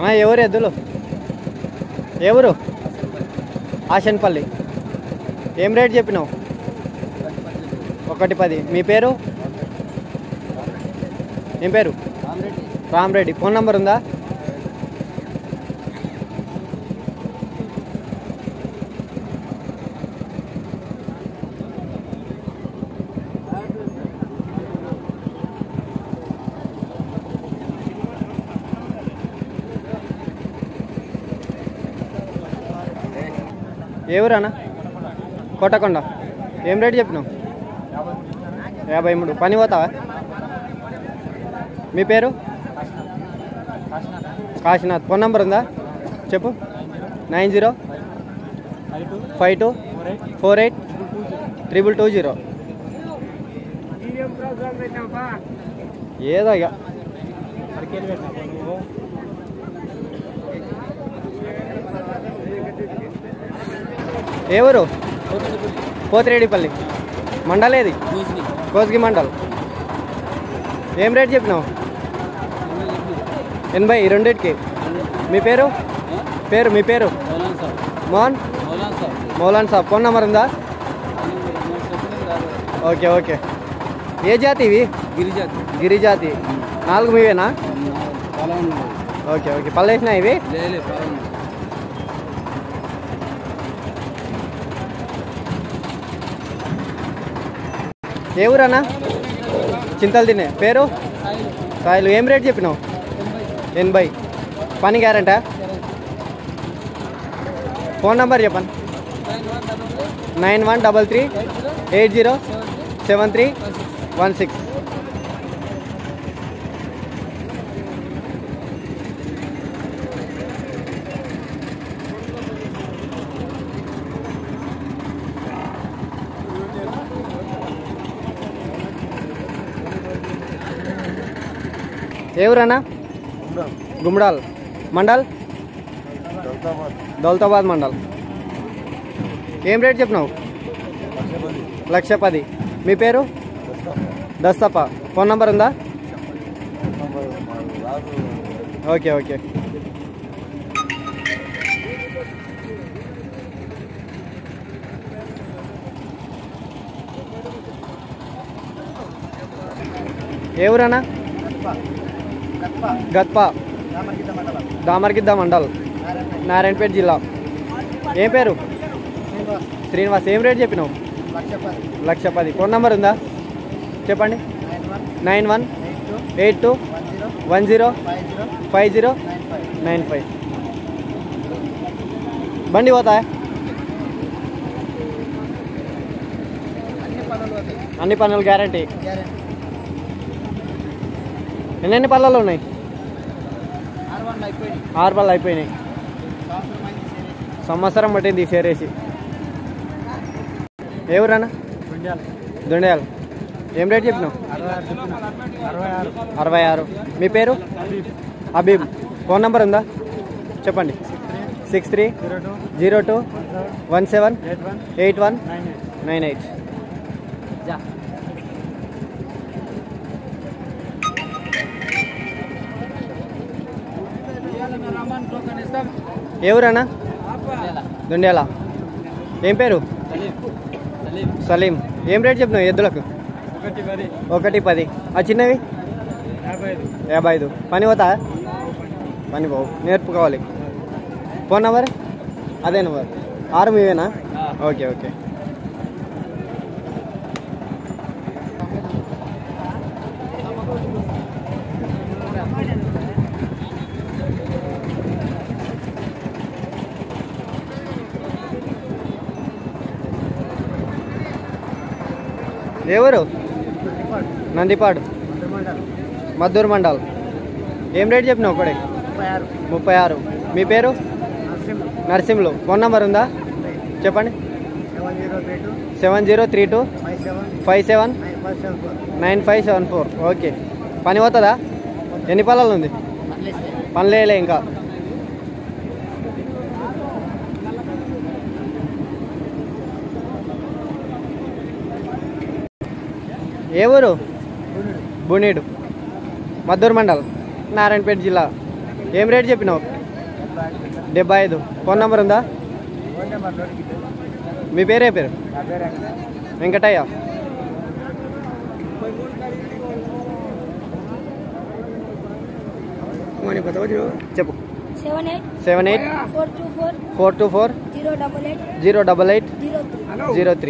అన్న ఎవరు ఎద్దులు ఎవరు ఆశన్పల్లి ఏం రేట్ చెప్పినావు ఒకటి పది మీ పేరు ఏం పేరు రామరెడ్డి ఫోన్ నంబర్ ఉందా ఏ ఊరన్నా కోటకొండ ఏం రేట్ చెప్పినావు యాభై మూడు పని పోతావా మీ పేరు కాశీనాథ్ ఫోన్ నంబర్ ఉందా చెప్పు nine zero five two four eight triple two zero ఏదో ఇక ఏ ఊరు పోతిరెడ్డిపల్లి మండల్ ఏది కోసిగి మండల్ ఏం రేట్ చెప్పినావు ఎనభై ఈ రెండింటికి మీ పేరు పేరు మీ పేరు మోహన్ మౌలాన్ సాబ్ ఫోన్ నెంబర్ ఉందా ఓకే ఓకే ఏ జాతి ఇవి గిరిజాతి గిరిజాతి నాలుగు మీవేనా పొలం ఉన్నది ఓకే ఓకే పళ్ళేసినా ఇవి లేలే పొలం ఉన్నది ఏ ఊరన్నా చింతలు తినే పేరు సాయిలు ఏం రేట్ చెప్పినావు ఎనభై పని గ్యారంటా ఫోన్ నంబర్ చెప్పండి nine one double three eight zero seven three one six ఏ ఊరన్నా గుమ్డాల్ మండల్ దౌలతాబాద్ మండల్ ఏం రేట్ చెప్పినావు లక్ష పది మీ పేరు దస్తప్ప ఫోన్ నంబర్ ఉందా ఓకే ఓకే ఏ ఊరన్నా గత్ప దామర్గిద్ద మండల్ నారాయణపేట జిల్లా ఏం పేరు శ్రీనివాస్ ఏం రేట్ చెప్పినావు లక్ష పది ఫోన్ నంబర్ ఉందా చెప్పండి nine one eight two one zero five zero nine five బండి పోతా అన్ని పనులు గ్యారంటీ ఎన్నెన్ని పళ్ళలు ఉన్నాయి ఆరు పళ్ళు అయిపోయినాయి సంవత్సరం పట్టింది సేరేసి ఏ ఊరన్నా దొండయాల ఏం రేట్ చెప్పినావు అరవై ఆరు మీ పేరు అబీబ్ ఫోన్ నంబర్ ఉందా చెప్పండి six three zero two one seven eight one nine eight ఏ ఊరన్నా దొండేల ఏం పేరు సలీం ఏం రేట్ చెప్పినావు ఎద్దులకు ఒకటి పది ఒకటి పది ఆ చిన్నవి యాభై ఐదు యాభై ఐదు పని పోతా పని పోవు నేర్పుకోవాలి ఫోన్ నంబర్ అదే నంబర్ ఆరు మీవేనా ఓకే ఓకే ఎవరు నందిపాడు మద్దూరు మండల్ ఏం రేట్ చెప్పినావు ఒకడే ముప్పై ఆరు మీ పేరు నరసింహులు ఫోన్ నంబర్ ఉందా చెప్పండి seven zero three two five seven nine five seven four okay పని పోతుందా ఎన్ని పళ్ళలు ఉంది పని లేలే ఇంకా ఏ ఊరు బునీడు మద్దూరు మండల్ నారాయణపేట జిల్లా ఏం రేట్ చెప్పినావు డెబ్బై ఐదు ఫోన్ నెంబర్ ఉందా మీ పేరే పేరు వెంకటయ్య చెప్పు seven eight seven eight four two four four two four zero double eight zero double eight zero three zero three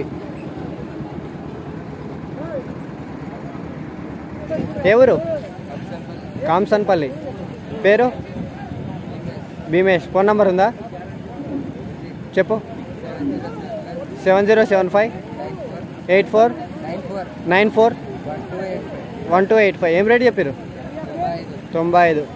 ఎవరు కాంసన్పల్లి పేరు భీమేష్ ఫోన్ నంబర్ ఉందా చెప్పు seven zero seven five eight four nine four one two eight five ఏం rate చెప్పారు తొంభై ఐదు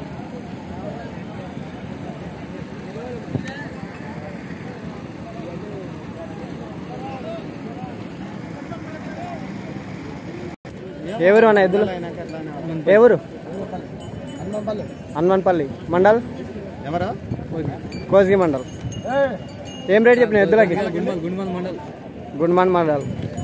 ఎవరు అన్న ఎద్దులు ఎవరు హనుమాన్పల్లి మండల్ ఎవరా కోసిగి మండల్ ఏం రేట్ చెప్పిన ఎద్దులకి గుండ్మల్ గుండ్మల్ మండల్ గుండ్మాన్ మండల్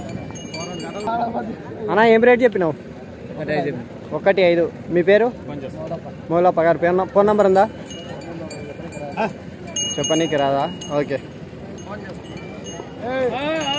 అన్న ఏం రేట్ చెప్పినావు ఒకటి ఐదు ఒకటి ఐదు మీ పేరు కొంచెం మూలప్ప గారి పేరు ఫోన్ నంబర్ ఉందా చెప్పనీకి రాదా ఓకే